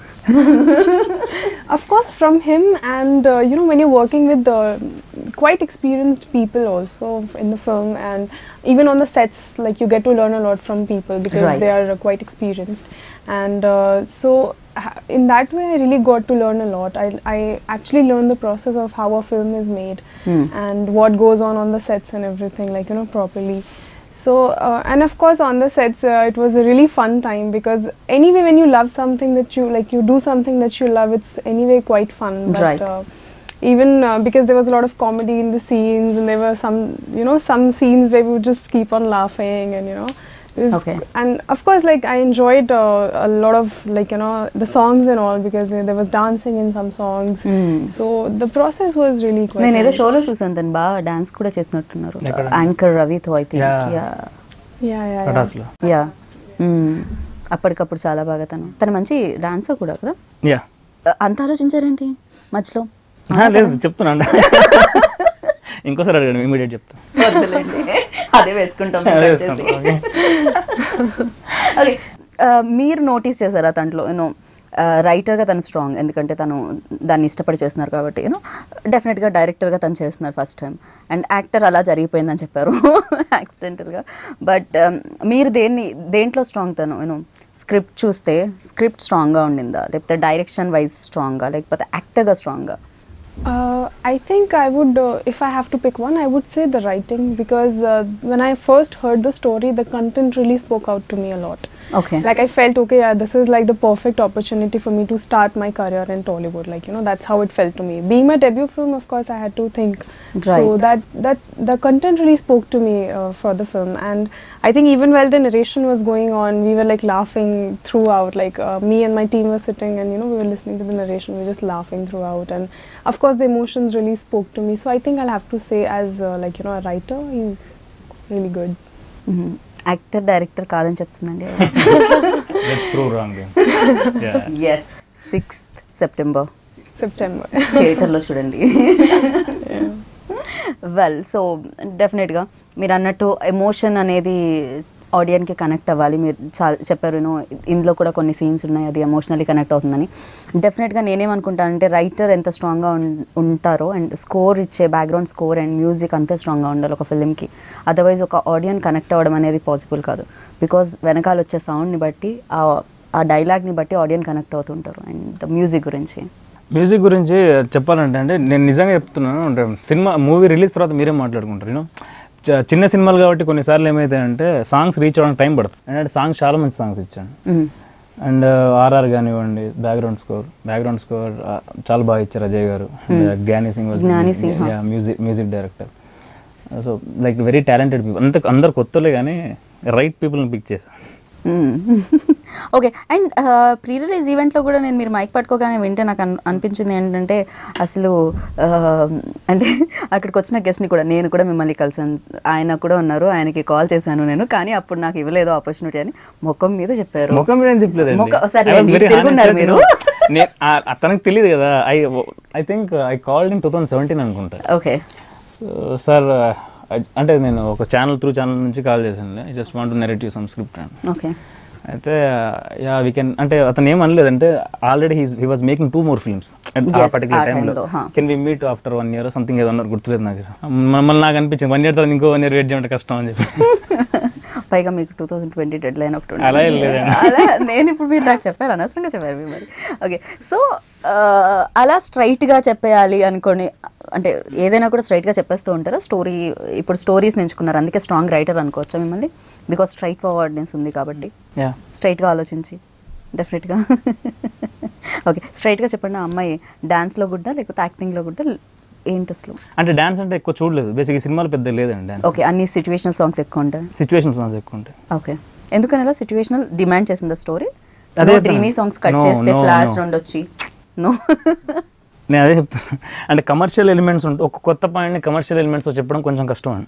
Of course, from him, and uh, you know, when you're working with uh, quite experienced people also in the film, and even on the sets, like you get to learn a lot from people because
Right.
they are uh, quite experienced. And uh, so, ha- in that way, I really got to learn a lot. I, I actually learned the process of how a film is made and what goes on on the sets and everything, like, you know, properly. So, uh, and of course, on the sets, uh, it was a really fun time because anyway, when you love something that you like, you do something that you love, it's anyway quite fun. But,
Right.
Uh, even uh, because there was a lot of comedy in the scenes, and there were some, you know, some scenes where we would just keep on laughing, and you know, it was,
Okay.
and of course, like I enjoyed uh, a lot of like you know the songs and all because uh, there was dancing in some songs. So the process was really quite.
నేను ఏదో
nice.
షోలో చూసాను తను బాగా dance కూడా చేసినట్టున్నారు
ఎక్కడ?
Anchor రవితో I think
Yeah.
Yeah
Yeah, yeah, yeah.
పటాస్లో
యా అప్పటికప్పుడు చాలా బాగా తను తను మంచి డాన్సర్ కూడా కదా
యా
అంత ఆలోచించారేంటి మధ్యలో
లేదు చెప్తున్నా అంటే ఇంకోసారి అడగండి ఇమీడియట్ చెప్తా
వద్దులేండి అదే వేసుకుంటాం
అదే
cut చేసి.
వేసుకుంటాం, okay.
ఓకే మీరు నోటీస్ చేశారా దాంట్లో యూనో రైటర్గా తను స్ట్రాంగ్ ఎందుకంటే తను దాన్ని ఇష్టపడి చేస్తున్నారు కాబట్టి యూనో డెఫినెట్గా డైరెక్టర్గా తను చేస్తున్నారు ఫస్ట్ టైం అండ్ యాక్టర్ అలా జరిగిపోయిందని చెప్పారు యాక్సిడెంటల్గా బట్ మీరు దేన్ని దేంట్లో స్ట్రాంగ్ తను యూనో స్క్రిప్ట్ చూస్తే స్క్రిప్ట్ స్ట్రాంగ్గా ఉండిందా లేకపోతే డైరెక్షన్ వైజ్ స్ట్రాంగ్గా లేకపోతే యాక్టర్గా స్ట్రాంగ్గా
Uh, I think I would, uh, if I have to pick one, I would say the writing because uh, when I first heard the story, the content really spoke out to me a lot.
Okay
Like I felt, okay, yeah, this is like the perfect opportunity for me to start my career in Tollywood. Like you know, that's how it felt to me. Being my debut film, of course, I had to think. So
Right.
that that the content really spoke to me uh, for the film, and I think even while the narration was going on, we were like laughing throughout. Like uh, me and my team were sitting, and you know, we were listening to the narration. We were just laughing throughout, and of course, the emotions really spoke to me. So I think I'll have to say, as uh, like you know, a writer, he's really good.
Actor director కాదని చెప్తుందండి
let's prove wrong yeah
yes sixth September
September.
థియేటర్లో చూడండి well so డెఫినెట్గా మీరు అన్నట్టు emotion అనేది ఆడియన్కి connect అవ్వాలి మీరు చాలా చెప్పారు నేను ఇందులో కూడా కొన్ని సీన్స్ ఉన్నాయి అది ఎమోషనల్లీ కనెక్ట్ అవుతుందని డెఫినెట్గా నేనేమనుకుంటానంటే రైటర్ ఎంత స్ట్రాంగ్గా ఉంటారో అండ్ స్కోర్ ఇచ్చే బ్యాక్గ్రౌండ్ స్కోర్ అండ్ మ్యూజిక్ అంతే స్ట్రాంగ్గా ఉండాలి ఒక ఫిల్మ్కి అదర్వైజ్ ఒక ఆడియన్ కనెక్ట్ అవ్వడం అనేది పాసిబుల్ కాదు బికాజ్ వెనకాల వచ్చే సౌండ్ని బట్టి ఆ ఆ డైలాగ్ని బట్టి ఆడియన్ కనెక్ట్ అవుతుంటారు అండ్ ద మ్యూజిక్ గురించి
మ్యూజిక్ గురించి చెప్పాలంటే అంటే నేను నిజంగా చెప్తున్నాను అంటే సినిమా మూవీ రిలీజ్ తర్వాత మీరే మాట్లాడుకుంటారు యూనో చిన్న సినిమాలు కాబట్టి కొన్నిసార్లు ఏమైతాయంటే సాంగ్స్ రీచ్ అవ్వడానికి టైం పడుతుంది అండ్ సాంగ్స్ చాలా మంచి సాంగ్స్ ఇచ్చాను
మ్మ్.
అండ్ ఆర్ఆర్ కానివ్వండి బ్యాక్గ్రౌండ్ స్కోర్ బ్యాక్గ్రౌండ్ స్కోర్ చాలా బాగా ఇచ్చారు Ajay garu Gnani Singh
Gnani Simha.
Music music director so like very talented people అంత అందరు కొత్తలే కానీ రైట్ పీపుల్ని పిక్ చేశాను
ఓకే అండ్ ప్రీ రిలీజ్ ఈవెంట్లో కూడా నేను మీరు మైక్ పట్టుకోగానే వింటే నాకు అన్- అనిపించింది ఏంటంటే అసలు ఆ, అంటే అక్కడికి వచ్చిన గెస్ట్ని కూడా నేను కూడా మిమ్మల్ని కలిసాను ఆయన కూడా ఉన్నారు ఆయనకి కాల్ చేశాను నేను కానీ అప్పుడు నాకు ఇవ్వలేదు ఆపర్చునిటీ అని ముఖం మీద చెప్పారు
ముఖం మీద ఏం చెప్పలేదండి
ముఖం- సరే
I was
అండి,
very
తిరుగున్నారు
honest
మీరు.
that, you know, నే- ఆ- అతనికి తెలియదు కదా I I think I called in two thousand seventeen అనుకుంటా
ఓకే
సార్ అంటే నేను ఒక ఛానల్ త్రూ ఛానల్ నుంచి కాల్ చేశాను I just want narrative some script and
okay
అయితే యా వీ కెన్ అంటే అతను ఏం అనలేదంటే already he's he was making two more films ఆ
Yes,
పర్టికులర్
ఆ
టైంలో
time లో, huh.
Can we meet after one year something ఏదో అన్నారు గుర్తులేదు నాకు మమ్మల్ని నాకు అనిపించింది వన్ ఇయర్ తర్వాత ఇంకో వన్ ఇయర్ వెయిట్ చేయమంటే కష్టం అని చెప్పి
పైగా మీకు two thousand twenty deadline ఒకటి ఉంది.
అలా ఏం లేదండి.
అలా నేను ఇప్పుడు మీరు నాకు చెప్పారు అనవసరంగా చెప్పారు మీరు మరి ఓకే సో అలా స్ట్రైట్గా చెప్పేయాలి అనుకోని అంటే ఏదైనా కూడా స్ట్రైట్గా చెప్పేస్తూ ఉంటారా స్టోరీ ఇప్పుడు స్టోరీస్ ఎంచుకున్నారు అందుకే స్ట్రాంగ్ రైటర్ అనుకోవచ్చా మిమ్మల్ని బికాస్ స్ట్రైట్ ఫార్వర్డ్నెస్ ఉంది కాబట్టి
యా
స్ట్రైట్గా ఆలోచించి డెఫినెట్గా ఓకే స్ట్రైట్గా చెప్పండి ఆ అమ్మాయి డాన్స్లో గుడ్డా లేకపోతే యాక్టింగ్లో గుడ్డా ఏంటి అసలు
అంటే డాన్స్ అంటే ఎక్కువ చూడలేదు బేసిక్ ఈ సినిమాలు పెద్ద లేదండి డాన్స్
ఓకే అన్ని సిచ్యువేషనల్ సాంగ్స్ ఎక్కువ ఉంటాయి
సిచ్యువేషన్ సాంగ్స్ ఎక్కువ ఉంటాయి
ఓకే ఎందుకని అలా సిచ్యువేషనల్ డిమాండ్ చేసింది స్టోరీ
అదే
అదే
చెప్పాను.
డ్రీమీ సాంగ్స్ కట్
No,
చేస్తే
no,
ఫ్లాష్
no.
రెండు వచ్చి నో
నేను అదే చెప్తాను అంటే కమర్షియల్ ఎలిమెంట్స్ ఉంటాయి ఒక కొత్త పాయింట్ని కమర్షియల్ ఎలిమెంట్స్తో చెప్పడం కొంచెం కష్టం అని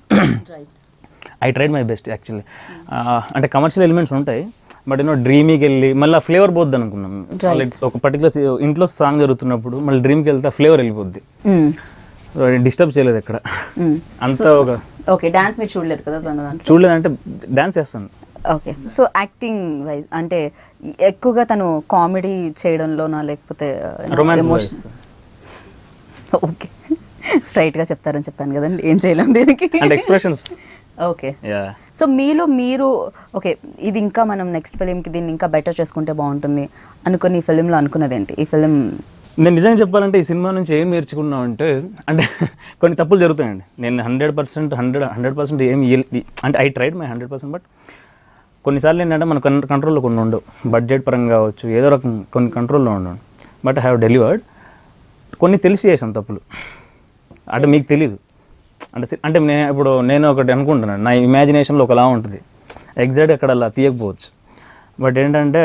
I tried my best actually అంటే కమర్షియల్ ఎలిమెంట్స్ ఉంటాయి బట్ యూనో డ్రీమీకి వెళ్ళి మళ్ళీ ఫ్లేవర్ పోద్ది అనుకున్నాం Like ఒక పర్టికులర్ ఇంట్లో సాంగ్ జరుగుతున్నప్పుడు మళ్ళీ డ్రీమ్కి వెళ్తే ఫ్లేవర్ వెళ్ళిపోద్ది డిస్టర్బ్ చేయలేదు ఎక్కడ అంతా ఒక
ఓకే డాన్స్ మీరు చూడలేదు కదా తన దాంట్లో
చూడలేదంటే డాన్స్ చేస్తాను
ఓకే సో యాక్టింగ్ వైజ్ అంటే ఎక్కువగా తను కామెడీ చేయడంలోనా లేకపోతే
రొమాన్స్
ఎమోషన్ ఓకే స్ట్రైట్గా చెప్తారని చెప్పాను కదండి ఏం చేయలేం దీనికి
అంటే ఎక్స్ప్రెషన్స్
ఓకే
యా
సో మీలో మీరు ఓకే ఇది ఇంకా మనం నెక్స్ట్ ఫిలింకి దీన్ని ఇంకా బెటర్ చేసుకుంటే బాగుంటుంది అనుకుని ఈ ఫిలింలో అనుకున్నది ఏంటి ఈ ఫిలిం
నేను నిజంగా చెప్పాలంటే ఈ సినిమా నుంచి ఏం నేర్చుకున్నాం అంటే అంటే కొన్ని తప్పులు జరుగుతాయండి నేను hundred percent hundred hundred percent ఏం ఇయ్య- అంటే I tried my hundred percent but కొన్నిసార్లు ఏంటంటే మన కంట్రోల్లో కొన్ని ఉండవు బడ్జెట్ పరంగా కావచ్చు ఏదో రకం కొన్ని కంట్రోల్లో ఉండవు బట్ ఐ హ్యావ్ డెలివర్డ్ కొన్ని తెలిసి చేసాను తప్పులు అంటే మీకు తెలీదు అంటే సి- అంటే నేను ఇప్పుడు నేను ఒకటి అనుకుంటున్నాను నా ఇమాజినేషన్లో ఒకలా ఉంటుంది ఎగ్జాక్ట్ అక్కడ అలా తీయకపోవచ్చు బట్ ఏంటంటే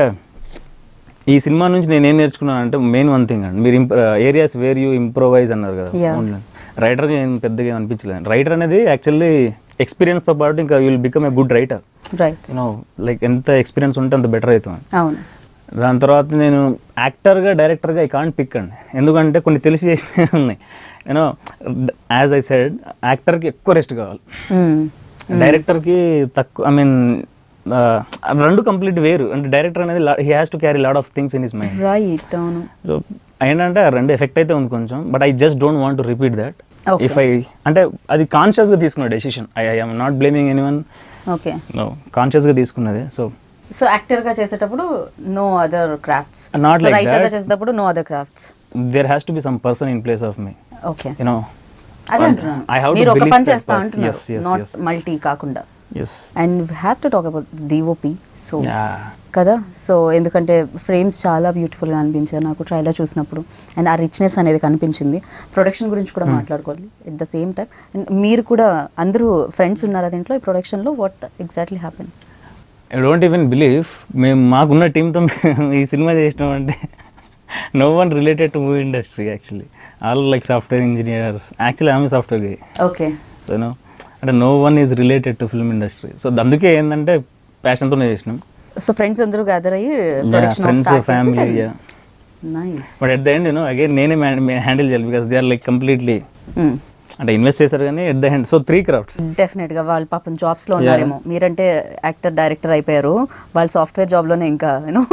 ఈ సినిమా నుంచి నేను ఏం నేర్చుకున్నాను అంటే మెయిన్ వన్ థింగ్ అండి మీరు ఏరియాస్ వేర్ యూ ఇంప్రొవైజ్ అన్నారు కదా
Yeah.
రైటర్గా ఏం పెద్దగా ఏం అనిపించలేదు రైటర్ అనేది యాక్చువల్లీ ఎక్స్పీరియన్స్తో పాటు ఇంకా will become a good writer
right
you know like ఎంత ఎక్స్పీరియన్స్ ఉంటే అంత బెటర్ అవుతాం
అవును
దాని తర్వాత నేను యాక్టర్గా డైరెక్టర్గా ఐ కాంట్ పిక్ అండి ఎందుకంటే కొన్ని తెలిసి చేసినవి ఉన్నాయి యూనో యాజ్ ఐ సెడ్ యాక్టర్కి ఎక్కువ రెస్ట్ కావాలి
మ్మ్.
డైరెక్టర్కి తక్కువ ఐ మీన్ రెండు కంప్లీట్ వేరు అంటే డైరెక్టర్ అనేది he has to carry lot of things in his mind
right అవును
సో ఏంటంటే ఆ రెండు ఎఫెక్ట్ అయితే ఉంది కొంచెం but I just don't want to repeat that
Okay.
If I అంటే అది కాన్షియస్గా తీసుకున్న decision I I'm not blaming any one
okay
no కాన్షియస్గా తీసుకున్నది సో
సో యాక్టర్ గా చేసేటప్పుడు no other crafts
Not like
writer గా
that.
చేసేటప్పుడు no other crafts
there has to be some person in place of me
okay
you know
అదే
I
అంటున్నాను
have to
మీరు ఒక
believe
పని
that
చేస్తా
person.
అంటున్నారు
Yes, yes,
not
yes.
Multi కాకుండా
yes
and have to talk about DOP so కదా so ఎందుకంటే ఫ్రేమ్స్ చాలా బ్యూటిఫుల్గా అనిపించాయి నాకు ట్రైలర్ చూసినప్పుడు అండ్ ఆ రిచ్నెస్ అనేది కనిపించింది ప్రొడక్షన్ గురించి కూడా మాట్లాడుకోవాలి at the same time and మీరు కూడా అందరూ ఫ్రెండ్స్ ఉన్నారా దీంట్లో ఈ ప్రొడక్షన్లో what exactly happen
I don't even believe మేము మాకున్న టీంతో ఈ సినిమా చేసినాం అంటే no one related to movie industry actually all like software engineers actually ఆమె సాఫ్ట్వేర్ గే
ఓకే
సో నో అంటే no one is related to film industry so అందుకే ఏంటంటే ప్యాషన్తోనే చేసినాం
సో ఫ్రెండ్స్ అందరూ గ్యాదర్ అయ్యి production
friends family
nice
but at the end you know again నేనే హ్యాండిల్ చేయాలి because they are like completely అంటే ఇన్వెస్ట్ చేశారు కానీ at the end so three crafts
definite గా వాళ్ళు పాపం జాబ్స్ లో ఉన్నారేమో మీరంటే యాక్టర్ డైరెక్టర్ అయిపోయారు వాళ్ళు సాఫ్ట్వేర్ జాబ్ లోనే ఇంకా యూనో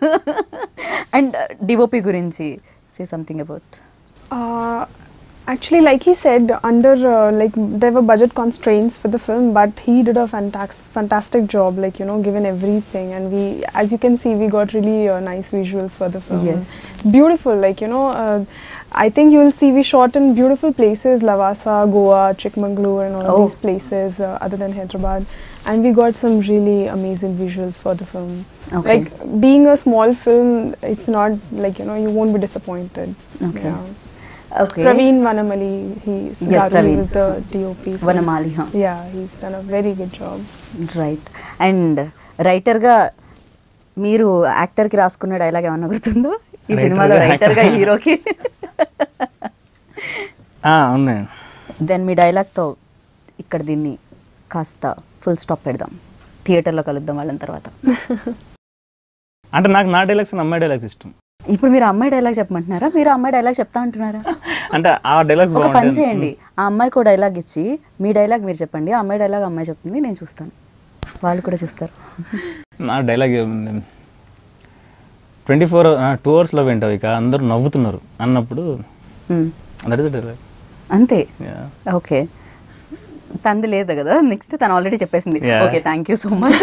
అండ్ డిఓపి గురించి say something about
Uh, actually, like he said, under uh, like there were budget constraints for the film, but he did a fantastic, fantastic job. Like you know, given everything, and we, as you can see, we got really uh, nice visuals for the film.
Yes.
beautiful. Like you know, uh, I think you will see we shot in beautiful places: Lavasa, Goa, Chikmagalur, and all
Oh.
these places uh, other than Hyderabad. And we got some really amazing visuals for the film.
Okay.
Like being a small film, it's not like you know you won't be disappointed.
Okay.
Yeah.
Okay
Praveen Vanamali, he's
Yes,
Garu,
Praveen.
he was the DOP. so-
Vanamali
Yeah, he's done a very good job.
Right and రైటర్గా మీరు యాక్టర్కి రాసుకున్న dialogue ఏమన్నా గుర్తుందో ఈ
Writer
సినిమాలో
గా
రైటర్గా
actor.
హీరోకి
ఉన్నాయి
దెన్ మీ డైలాగ్తో ఇక్కడ దీన్ని కాస్త ఫుల్ స్టాప్ పెడదాం థియేటర్లో కలుద్దాం వాళ్ళని తర్వాత
అంటే నాకు నా డైలాగ్స్ అమ్మాయి డైలాగ్స్ ఇష్టం
ఇప్పుడు మీరు అమ్మాయి డైలాగ్ చెప్పమంటున్నారా మీరు అమ్మాయి డైలాగ్ చెప్తా అంటున్నారా
అంటే ఆ డైలాగ్స్
ఒక పని
బాగుంటాయి
చేయండి ఆ అమ్మాయికి ఒక డైలాగ్ ఇచ్చి మీ డైలాగ్ మీరు చెప్పండి ఆ అమ్మాయి డైలాగ్ అమ్మాయి చెప్తుంది నేను చూస్తాను వాళ్ళు కూడా చూస్తారు
నా డైలాగ్ ట్వంటీ ఫోర్ టూ అవర్స్లో వింటావు ఇక అందరూ నవ్వుతున్నారు అన్నప్పుడు
మ్మ్.
దట్ ఇస్ డైలాగ్
అంతే ఓకే తంది లేదు కదా నెక్స్ట్ తను ఆల్రెడీ చెప్పేసింది
Yeah.
Okay thank you so much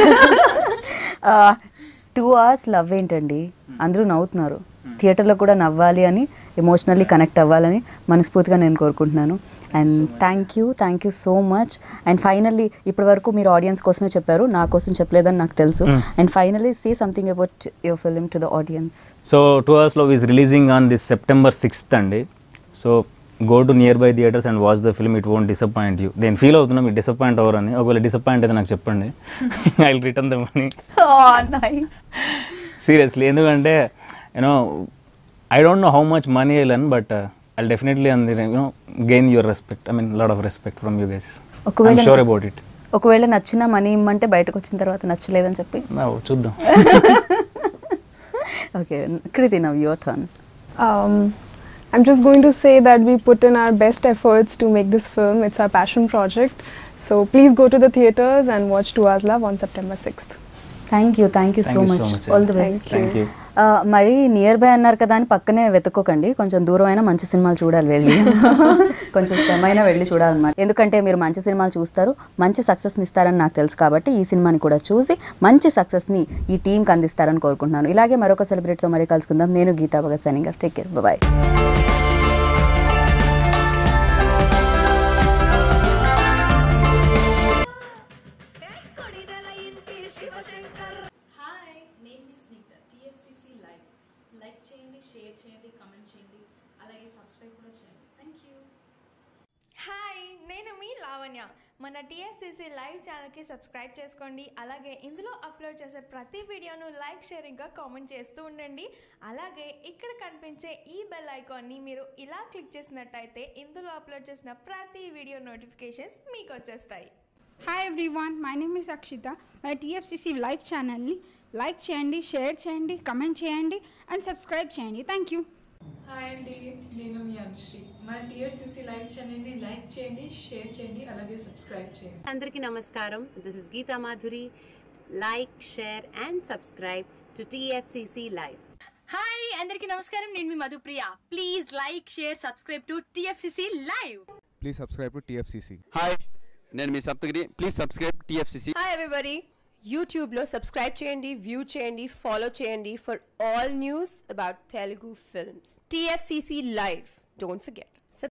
two hours love ఏంటండి అందరూ నవ్వుతున్నారు థియేటర్లో కూడా నవ్వాలి అని ఎమోషనల్లీ కనెక్ట్ అవ్వాలని మనస్ఫూర్తిగా నేను కోరుకుంటున్నాను and thank you thank you so much and finally ఇప్పటి వరకు మీరు ఆడియన్స్ కోసమే చెప్పారు నా కోసం చెప్పలేదని నాకు తెలుసు and finally say something about your film to the audience
so two అవర్స్లో is releasing on this September sixth అండి so go to nearby theatres and watch the film it won't disappoint you నేను feel అవుతున్నా మీరు disappoint అవ్వరని ఒకవేళ disappoint అయితే నాకు చెప్పండి I will return the money
nice
seriously ఎందుకంటే you know I don't know how much money I learn but I definitely అంది you know gain your respect I mean lot of respect from you guys
ఒకవేళ
sure about it
ఒకవేళ నచ్చిన money ఇమ్మంటే బయటకు వచ్చిన తర్వాత నచ్చలేదని చెప్పి
చూద్దాం
okay Kriti now your turn
Um, I'm just going to say that we put in our best efforts to make this film. It's our passion project. So please go to the theaters and watch Two Hours Love on September 6th.
Thank you thank you so
Thank you
much
so much,
all the
Thank
best
you.
Thank you
మరి nearby అన్నారు కదా అని పక్కనే వెతుక్కోకండి కొంచెం దూరం అయినా మంచి సినిమాలు చూడాలి వెళ్ళి కొంచెం శ్రమ అయినా వెళ్ళి చూడాలన్నమాట ఎందుకంటే మీరు మంచి సినిమాలు చూస్తారు మంచి సక్సెస్ని ఇస్తారని నాకు తెలుసు కాబట్టి ఈ సినిమాని కూడా చూసి మంచి సక్సెస్ని ఈ టీంకి అందిస్తారని కోరుకుంటున్నాను ఇలాగే మరొక సెలబ్రిటీతో మరీ కలుసుకుందాం నేను Geetha Bhagat signing take care bye
hi నేను మీ స్నిగ్ధ టీఎఫ్సిసి లైవ్ లైక్ చేయండి షేర్ చేయండి కమెంట్ చేయండి అలాగే సబ్స్క్రైబ్ కూడా చేయండి థ్యాంక్ యూ
హాయ్ నేను మీ లావణ్య మన టీఎస్సీసీ లైవ్ ఛానల్కి సబ్స్క్రైబ్ చేసుకోండి అలాగే ఇందులో అప్లోడ్ చేసే ప్రతి వీడియోను లైక్ షేరింగ్గా కామెంట్ చేస్తూ ఉండండి అలాగే ఇక్కడ కనిపించే ఈ బెల్ ఐకాన్ని మీరు ఇలా క్లిక్ చేసినట్టయితే ఇందులో అప్లోడ్ చేసిన ప్రతి వీడియో నోటిఫికేషన్స్ మీకు వచ్చేస్తాయి
hi everyone my name is Akshitha మన టీఎఫ్సిసి లైవ్ ఛానల్ని లైక్ చేయండి షేర్ చేయండి కమెంట్ చేయండి అండ్ సబ్స్క్రైబ్ చేయండి థ్యాంక్ యూ
హాయ్ అండి నేను మీ అనుశ్రీ మన టీఎఫ్సిసి లైవ్ ఛానల్ని లైక్ చేయండి షేర్ చేయండి అలాగే సబ్స్క్రైబ్ చేయండి
అందరికీ నమస్కారం this is Geetha Madhuri like share and subscribe to TFCC live
hi అందరికీ నమస్కారం నేను మీ Madhupriya please like share subscribe to TFCC live
Please subscribe to TFCC.
Hi నేను మీ Saptagiri please subscribe TFCC
hi everybody యూట్యూబ్లో సబ్స్క్రైబ్ చేయండి వ్యూ చేయండి ఫాలో చేయండి for all news about Telugu films TFCC live don't forget